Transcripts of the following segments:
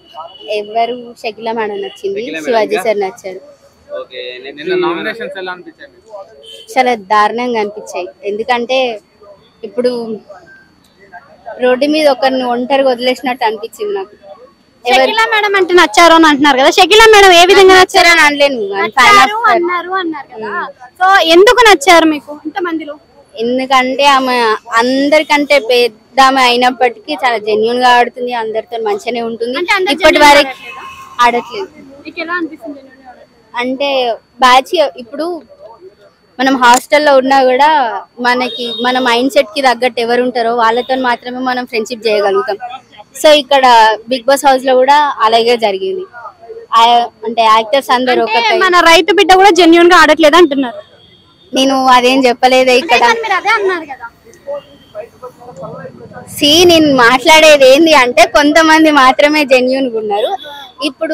ఎవరు షకిల మేడం నచ్చింది షకీలా మేడం శివాజీ ఇంకా? సార్ నచ్చాడు ఓకే ని- నిన్న నామినేషన్స్ ఎలా అనిపించాయి మీకు? చాలా దారుణంగా అనిపించాయి ఎందుకంటే ఇప్పుడు రోడ్డు మీద ఒకరిని ఒంటరిగా వదిలేసినట్టు అనిపించింది నాకు ఎవరు షకీలా మేడం అంటే నచ్చారు అని అంటున్నారు కదా షకీలా మేడం ఏ విధంగా నచ్చారు నచ్చారని అనలేను I'm fan of నచ్చారు her. అన్నారు అన్నారు కదా సో ఎందుకు నచ్చారు మీకు ఇంతమందిలో ఎందుకంటే ఆమె అందరికంటే పెద్ద ఆమె అయినప్పటికీ చాలా జెన్యున్ గా ఆడుతుంది అందరితో మంచిగానే ఉంటుంది అంటే అందరు ఇప్పటి genuine గా వరకు ఆడట్లేదు మీకు ఎలా అనిపిస్తుంది అంటే బ్యాచ్ ఇప్పుడు మనం హాస్టల్లో ఉన్నా కూడా మనకి మన మైండ్ సెట్ కి తగ్గట్టు ఎవరు ఉంటారో వాళ్ళతో మాత్రమే మనం ఫ్రెండ్షిప్ చేయగలుగుతాం సో ఇక్కడ బిగ్ బాస్ హౌస్ లో కూడా అలాగే జరిగింది ఆ- అంటే యాక్టర్స్ అందరు ఒక అంటే మన రైతు బిడ్డ కూడా జెన్యున్ గా ఆడట్లేదు అంటున్నారు నేను అదేం చెప్పలేదే ఇక్కడ కానీ మీరు అదే అన్నారు కదా సి నేను మాట్లాడేది ఏంది అంటే కొంతమంది మాత్రమే జెన్యున్ గా ఉన్నారు ఇప్పుడు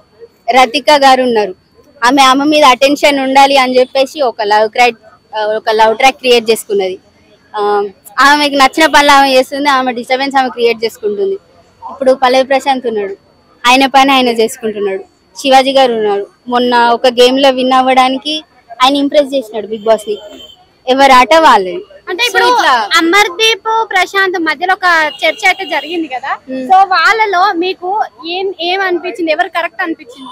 రతిక గారు ఉన్నారు ఆమె ఆమె మీద అటెన్షన్ ఉండాలి అని చెప్పేసి ఒక లవ్ క్రై ఒక లవ్ ట్రాక్ క్రియేట్ చేసుకున్నది ఆ, ఆమెకి నచ్చిన పనులు ఆమె చేస్తుంది ఆమె డిస్టర్బెన్స్ ఆమె క్రియేట్ చేసుకుంటుంది ఇప్పుడు పల్లవి ప్రశాంత్ ఉన్నాడు ఆయన పని ఆయన చేసుకుంటున్నాడు శివాజీ గారు ఉన్నారు మొన్న ఒక గేమ్ లో విన్ అవ్వడానికి ఆయన ఇంప్రెస్ చేసినాడు బిగ్ బాస్ ని ఎవరి ఆట వాళ్ళది అంటే So ఇప్పుడు ఇట్లా అమర్దీప్ ప్రశాంత్ మధ్యలో ఒక చర్చ అయితే జరిగింది కదా సో వాళ్ళలో మీకు ఏం ఏం అనిపించింది ఎవరు కరెక్ట్ అనిపించింది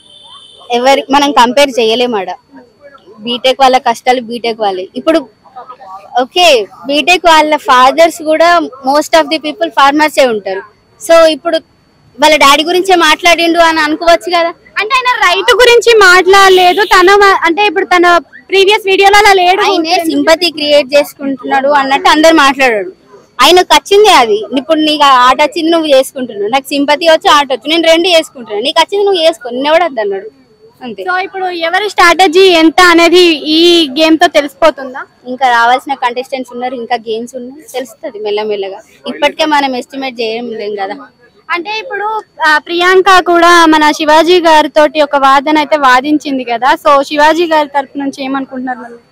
ఎవరి మనం కంపేర్ చేయలేమాడ బీటెక్ వాళ్ళ కష్టాలు బీటెక్ వాళ్ళే ఇప్పుడు ఓకే బీటెక్ వాళ్ళ ఫాదర్స్ కూడా మోస్ట్ ఆఫ్ ది పీపుల్ ఫార్మర్సే ఉంటారు సో ఇప్పుడు వాళ్ళ డాడీ గురించే మాట్లాడిండు అని అనుకోవచ్చు కదా అంటే ఆయన రైతు గురించి మాట్లాడలేదు తన మ- అంటే ఇప్పుడు తన ప్రీవియస్ వీడియోలో అలా లేడు ఆయనే సింపతి క్రియేట్ చేసుకుంటున్నాడు అన్నట్టు అందరు మాట్లాడాడు ఆయనకు వచ్చిందే అది ఇప్పుడు నీకు ఆ ఆట వచ్చింది నువ్వు చేసుకుంటున్నావు నాకు సింపతి వచ్చి ఆట వచ్చు నేను రెండు చేసుకుంటున్నాను నీకు వచ్చింది నువ్వు చేసుకో నిన్న కూడా అన్నాడు అంతే సో ఇప్పుడు ఎవరి స్ట్రాటజీ ఎంత అనేది ఈ గేమ్ తో తెలిసిపోతుందా ఇంకా రావాల్సిన కంటెస్టెంట్స్ ఉన్నారు ఇంకా గేమ్స్ ఉన్నాయి తెలుస్తుంది మెల్లమెల్లగా ఇప్పటికే మనం ఎస్టిమేట్ చేయలేం కదా అంటే ఇప్పుడు ఆ, ప్రియాంక కూడా మన శివాజీ గారితో ఒక వాదన అయితే వాదించింది కదా సో శివాజీ గారి తరపు నుంచి ఏమనుకుంటున్నారు మరి?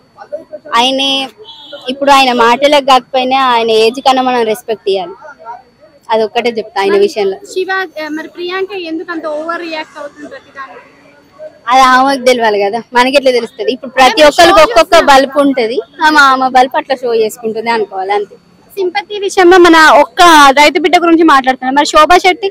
ఆయనే ఇప్పుడు ఆయన మాటలకు కాకపోయినా ఆయన ఏజ్ కన్నా మనం రెస్పెక్ట్ ఇవ్వాలి అది ఒక్కటే చెప్తా ఆయన విషయంలో శివా మరి ప్రియాంక ఎందుకు అంత ఓవర్ రియాక్ట్ అవుతుంది ప్రతిదానికి అది ఆమెకు తెలియాలి కదా మనకి ఎట్లా తెలుస్తుంది ఇప్పుడు ప్రతి ఒక్కరికి ఒక్కొక్క బల్బ్ ఉంటది ఆమె ఆమె బల్బ్ అట్లా షో చేసుకుంటుంది అనుకోవాలి అంతే సింపతి విషయంలో మన ఒక్క రైతు బిడ్డ గురించి మాట్లాడుతున్నారు మరి శోభా శెట్టి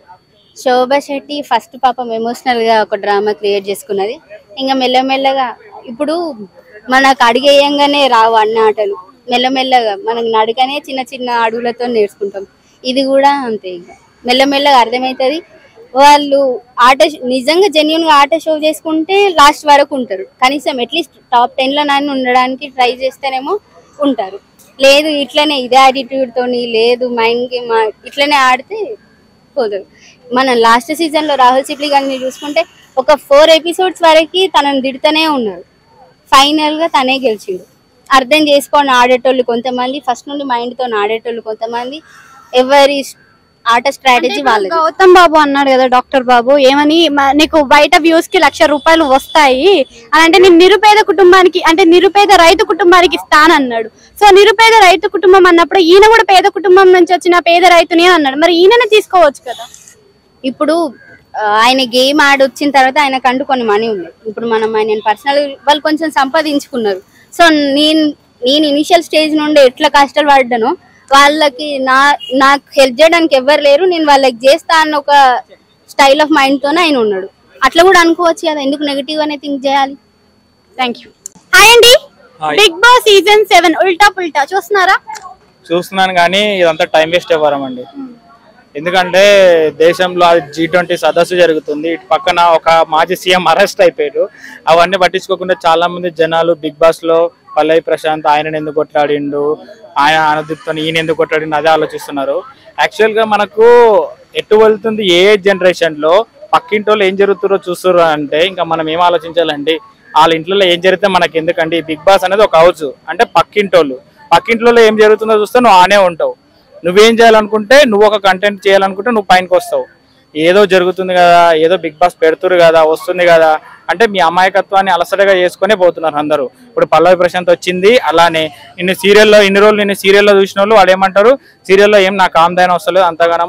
శోభా శెట్టి ఫస్ట్ పాపం ఎమోషనల్ గా ఒక డ్రామా క్రియేట్ చేసుకున్నది ఇంకా మెల్లమెల్లగా ఇప్పుడు మనకు అడిగేయంగానే రావు అన్ని ఆటలు మెల్లమెల్లగా మనకు నడకనే చిన్న చిన్న అడుగులతో నేర్చుకుంటాం ఇది కూడా అంతే ఇంకా మెల్లమెల్లగా అర్థమవుతుంది వాళ్ళు ఆట నిజంగా జెన్యున్ గా ఆట షో చేసుకుంటే లాస్ట్ వరకు ఉంటారు కనీసం అట్లీస్ట్ టాప్ టెన్ లో నన్ను ఉండడానికి ట్రై చేస్తేనేమో ఉంటారు లేదు ఇట్లనే ఇదే యాటిట్యూడ్ తోని లేదు మైండ్ గేమ్ ఇట్లనే ఆడితే పోదు మనం లాస్ట్ సీజన్ లో రాహుల్ సిప్లీ గారిని చూసుకుంటే ఒక ఫోర్ ఎపిసోడ్స్ వరకు తనని తిడుతూనే ఉన్నారు ఫైనల్ గా తనే గెలిచిండు అర్థం చేసుకొని ఆడేటోళ్ళు కొంతమంది ఫస్ట్ నుండి మైండ్ తో ఆడేటోళ్ళు కొంతమంది ఎవరి ఆట స్ట్రాటజీ వాళ్ళది గౌతమ్ బాబు అన్నాడు కదా డాక్టర్ బాబు ఏమని మ- నీకు బయట వ్యూస్ కి లక్ష రూపాయలు వస్తాయి అని అంటే నేను నిరుపేద కుటుంబానికి అంటే నిరుపేద రైతు కుటుంబానికి ఇస్తానన్నాడు సో నిరుపేద రైతు కుటుంబం అన్నప్పుడు ఈయన కూడా పేద కుటుంబం నుంచి వచ్చిన పేద రైతుని అన్నాడు మరి ఈయననే తీసుకోవచ్చు కదా ఇప్పుడు ఆ, ఆయన గేమ్ ఆడి వచ్చిన తర్వాత ఆయనకంటూ కొన్ని మనీ ఉన్నాయి ఇప్పుడు మనం ఆయన పర్సనల్ వాళ్ళు కొంచెం సంపాదించుకున్నారు సో నేను నేను ఇనిషియల్ స్టేజ్ నుండి ఎట్లా కష్టాలు పడ్డానో వాళ్ళకి నా నాకు హెల్ప్ చేయడానికి ఎవ్వరు లేరు నేను వాళ్ళకి చేస్తా అన్న ఒక స్టైల్ ఆఫ్ మైండ్ తోనే ఆయన ఉన్నాడు అట్లా కూడా అనుకోవచ్చు కదా ఎందుకు నెగిటివ్ అనే థింక్ చేయాలి థ్యాంక్ యూ హాయ్ అండి Hi. Bigg Boss season seven Ulta Pulta చూస్తున్నారా చూస్తున్నాను కానీ ఇదంతా టైం వేస్ట్ ఇవ్వరం అండి ఎందుకంటే దేశంలో అది జీ ట్వంటీ సదస్సు జరుగుతుంది ఇటు పక్కన ఒక మాజీ సీఎం అరెస్ట్ అయిపోయాడు అవన్నీ పట్టించుకోకుండా చాలా మంది జనాలు బిగ్ బాస్ లో పల్లవి ప్రశాంత్ ఆయన ఎందుకు కొట్లాడిండు ఆయన అనుదిప్తో ఈయన ఎందుకు కొట్లాడిండు అదే ఆలోచిస్తున్నారు యాక్చువల్ గా మనకు ఎటు వెళ్తుంది ఏ జనరేషన్ లో పక్కింటోళ్ళు ఏం జరుగుతుందో చూస్తున్నారు అంటే ఇంకా మనం ఏం ఆలోచించాలండి వాళ్ళ ఇంట్లో ఏం జరిగితే మనకి ఎందుకండి బిగ్ బాస్ అనేది ఒక హౌస్ అంటే పక్కింటోళ్ళు పక్కింట్లో ఏం జరుగుతుందో చూస్తే నువ్వు ఆనే ఉంటావు నువ్వేం చేయాలనుకుంటే నువ్వు ఒక కంటెంట్ చేయాలనుకుంటే నువ్వు పైనకి వస్తావు ఏదో జరుగుతుంది కదా ఏదో బిగ్ బాస్ పెడుతురు కదా వస్తుంది కదా అంటే మీ అమాయకత్వాన్ని అలసటగా చేసుకునే పోతున్నారు అందరూ ఇప్పుడు పల్లవి ప్రశాంత్ వచ్చింది అలానే నిన్ను సీరియల్లో ఇన్ని రోజులు నిన్ను సీరియల్లో చూసిన వాళ్ళు వాళ్ళు ఏమంటారు సీరియల్లో ఏం నాకు ఆమ్దాయం వస్తలేదు అంతగానము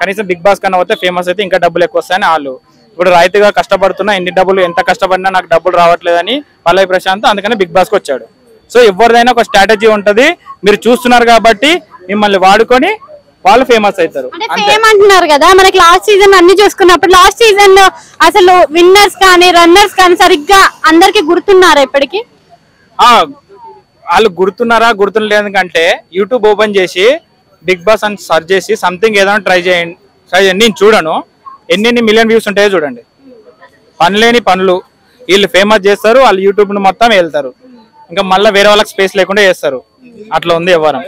కనీసం బిగ్ బాస్ కన్నా పోతే ఫేమస్ అయితే ఇంకా డబ్బులు ఎక్కువ వస్తాయని వాళ్ళు ఇప్పుడు రైతుగా కష్టపడుతున్నా ఎన్ని డబ్బులు ఎంత కష్టపడినా నాకు డబ్బులు రావట్లేదని పల్లవి ప్రశాంత్ అందుకని బిగ్ బాస్కి వచ్చాడు సో ఎవరిదైనా ఒక స్ట్రాటజీ ఉంటది మీరు చూస్తున్నారు కాబట్టి మిమ్మల్ని వాడుకొని వాళ్ళు ఫేమస్ అవుతారు అంటే ఫేమ్ అంటున్నారు కదా మనకి లాస్ట్ సీజన్ అన్ని చూసుకున్నప్పుడు లాస్ట్ సీజన్ లో అసలు విన్నర్స్ కానీ రన్నర్స్ కానీ సరిగ్గా అందరికి గుర్తున్నారా ఇప్పటికి ఆ, వాళ్ళు గుర్తున్నారా గుర్తులేదు కంటే యూట్యూబ్ ఓపెన్ చేసి బిగ్ బాస్ అని సెర్చ్ చేసి సంథింగ్ ఏదైనా ట్రై చేయండి ట్రై చేయండి నేను చూడను ఎన్ని ఎన్ని మిలియన్ వ్యూస్ ఉంటాయో చూడండి పనులేని పనులు వీళ్ళు ఫేమస్ చేస్తారు వాళ్ళు యూట్యూబ్ ను మొత్తం వెళ్తారు ఇంకా మళ్ళీ వేరే వాళ్ళకి స్పేస్ లేకుండా చేస్తారు అట్లా ఉంది వ్యవహారం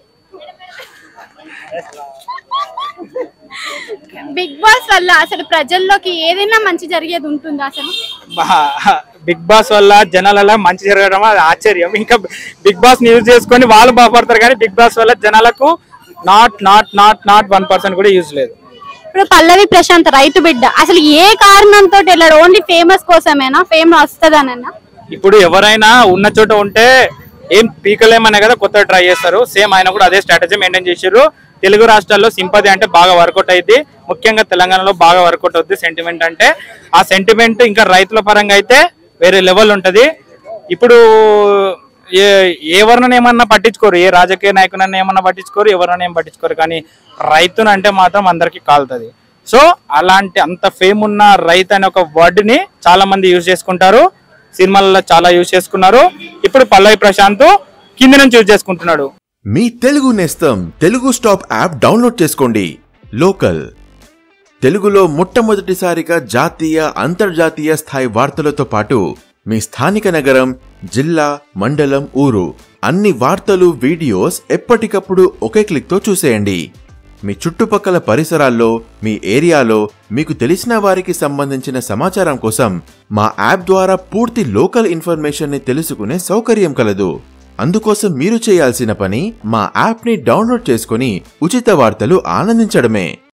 బిగ్ బాస్ వల్ల అసలు ప్రజల్లోకి ఏదైనా మంచి జరిగేది ఉంటుందా అసలు బిగ్ బాస్ వల్ల జనాల మంచి జరగడం అది ఆశ్చర్యం ఇంకా బిగ్ బాస్ యూజ్ చేసుకొని వాళ్ళు బాగుపడతారు కానీ బిగ్ బాస్ వల్ల జనాలకు not not not not one percent కూడా యూజ్ లేదు ఇప్పుడు పల్లవి ప్రశాంత్ రైతు బిడ్డ అసలు ఏ కారణంతో వెళ్ళాడు ఓన్లీ ఫేమస్ కోసమేనా ఫేమ్ వస్తుందనన్నా ఇప్పుడు ఎవరైనా ఉన్న చోట ఉంటే ఏం పీకలేమనే కదా కొత్త ట్రై చేస్తారు సేమ్ ఆయన కూడా అదే స్ట్రాటజీ మెయింటైన్ చేశారు తెలుగు రాష్ట్రాల్లో సింపతి అంటే బాగా వర్కౌట్ అయింది ముఖ్యంగా తెలంగాణలో బాగా వర్కౌట్ అవుద్ది సెంటిమెంట్ అంటే ఆ సెంటిమెంట్ ఇంకా రైతుల పరంగా అయితే వేరే లెవెల్ ఉంటది ఇప్పుడు ఏ ఎవరినైనా ఏమన్నా పట్టించుకోరు ఏ రాజకీయ నాయకునన్నా ఏమన్నా పట్టించుకోరు ఎవరినైనా ఏం పట్టించుకోరు కానీ రైతును అంటే మాత్రం అందరికీ కాలుతుంది సో అలాంటి అంత ఫేమ్ ఉన్న రైతు అనే ఒక వర్డ్ ని చాలా మంది యూజ్ చేసుకుంటారు సినిమాలలో చాలా యూజ్ చేసుకున్నారు ఇప్పుడు పల్లవి ప్రశాంత్ కింద నుంచి యూజ్ చేసుకుంటున్నాడు మీ తెలుగు నేస్తం తెలుగు స్టాప్ యాప్ డౌన్లోడ్ చేసుకోండి లోకల్ తెలుగులో మొట్టమొదటిసారిగా జాతీయ అంతర్జాతీయ స్థాయి వార్తలతో పాటు మీ స్థానిక నగరం జిల్లా మండలం ఊరు అన్ని వార్తలు వీడియోస్ ఎప్పటికప్పుడు ఒకే క్లిక్తో చూసేయండి మీ చుట్టుపక్కల పరిసరాల్లో మీ ఏరియాలో మీకు తెలిసిన వారికి సంబంధించిన సమాచారం కోసం మా యాప్ ద్వారా పూర్తి లోకల్ ఇన్ఫర్మేషన్ ని తెలుసుకునే సౌకర్యం కలదు అందుకోసం మీరు చేయాల్సిన పని మా యాప్ ని డౌన్లోడ్ చేసుకుని ఉచిత వార్తలు ఆనందించడమే